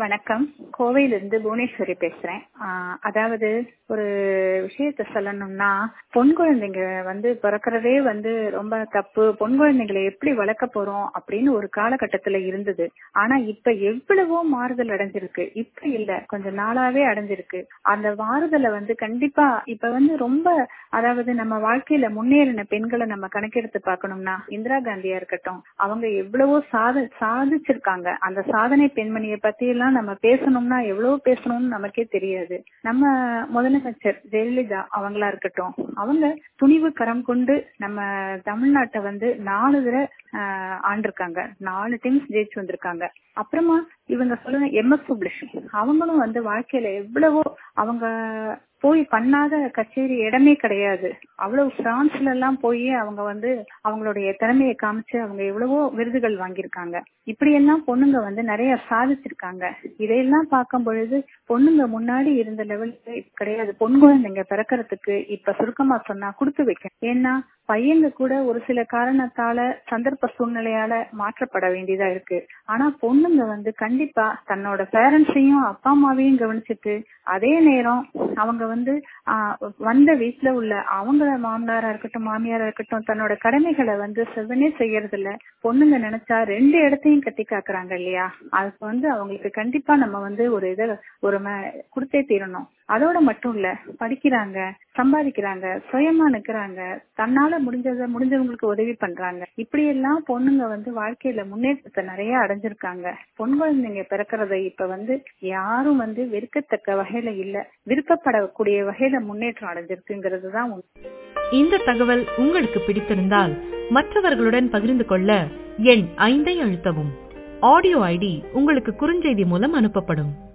வணக்கம் கோவையிலிருந்து புவனேஸ்வரி பேசுறேன் ஆஹ் அதாவது ஒரு விஷயத்த சொல்லணும்னா பொன் குழந்தைங்க வந்து பிறக்கிறதே வந்து ரொம்ப தப்பு பொன் குழந்தைங்களை எப்படி வளர்க்க போறோம் அப்படின்னு ஒரு காலகட்டத்துல இருந்தது ஆனா இப்ப எவ்வளவோ மாறுதல் அடைஞ்சிருக்கு இப்ப இல்ல கொஞ்ச நாளாவே அடைஞ்சிருக்கு அந்த மாறுதலை வந்து கண்டிப்பா இப்ப வந்து ரொம்ப அதாவது நம்ம வாழ்க்கையில முன்னேறின பெண்களை நம்ம கணக்கெடுத்து பார்க்கணும்னா இந்திரா காந்தியா இருக்கட்டும் அவங்க எவ்வளவோ சாத சாதிச்சிருக்காங்க அந்த சாதனை பெண்மணியை பத்தி எல்லாம் நம்ம பேசணும்னா எவ்வளவு பேசணும்னு நமக்கே தெரியாது நம்ம முதலமைச்சர் ஜெயலலிதா அவங்களா இருக்கட்டும் அவங்க துணிவு கரம் கொண்டு நம்ம தமிழ்நாட்டை வந்து நாலு தடவை ஆண்டிருக்காங்க நாலு டைம்ஸ் ஜெயிச்சு வந்திருக்காங்க அப்புறமா இவங்க சொல்லுங்க எம் எஸ் சுப்லட்சுமி அவங்களும் வந்து வாழ்க்கையில எவ்வளவோ அவங்க போய் பண்ணாத கச்சேரி இடமே கிடையாது அவ்வளவு பிரான்ஸ்ல எல்லாம் போய் அவங்க வந்து அவங்களுடைய திறமையை காமிச்சு அவங்க எவ்வளவோ விருதுகள் வாங்கியிருக்காங்க இப்படி எல்லாம் பொண்ணுங்க வந்து நிறைய சாதிச்சிருக்காங்க இதையெல்லாம் பார்க்கும் பொழுது பொண்ணுங்க முன்னாடி இருந்த லெவலுக்கு கிடையாது பொன் குழந்தைங்க பிறக்கிறதுக்கு இப்ப சுருக்கமா சொன்னா கொடுத்து வைக்க ஏன்னா பையங்க கூட ஒரு சில காரணத்தால சந்தர்ப்ப சூழ்நிலையால மாற்றப்பட வேண்டியதா இருக்கு ஆனா பொண்ணுங்க வந்து கண்டிப்பா தன்னோட பேரண்ட்ஸையும் அப்பா அம்மாவையும் கவனிச்சுட்டு அதே நேரம் அவங்க வந்து வந்த வீட்டுல உள்ள அவங்கள மாமனாரா இருக்கட்டும் மாமியாரா இருக்கட்டும் தன்னோட கடமைகளை வந்து செவனே செய்யறது இல்ல பொண்ணுங்க நினைச்சா ரெண்டு இடத்தையும் கட்டி காக்குறாங்க இல்லையா அதுக்கு வந்து அவங்களுக்கு கண்டிப்பா நம்ம வந்து ஒரு இதை ஒரு கொடுத்தே தீரணும் அதோட மட்டும் இல்ல படிக்கிறாங்க சம்பாதிக்கிறாங்க சுயமா நிக்கிறாங்க தன்னால முடிஞ்சத முடிஞ்சவங்களுக்கு உதவி பண்றாங்க இப்படி எல்லாம் பொண்ணுங்க வந்து வாழ்க்கையில முன்னேற்றத்தை நிறைய அடைஞ்சிருக்காங்க பொன் குழந்தைங்க பிறக்கிறத இப்ப வந்து யாரும் வந்து வெறுக்கத்தக்க வகையில இல்ல விருப்பப்படக்கூடிய வகையில முன்னேற்றம் அடைஞ்சிருக்குங்கிறது தான் இந்த தகவல் உங்களுக்கு பிடித்திருந்தால் மற்றவர்களுடன் பகிர்ந்து கொள்ள எண் ஐந்தை அழுத்தவும் ஆடியோ ஐடி உங்களுக்கு குறுஞ்செய்தி மூலம் அனுப்பப்படும்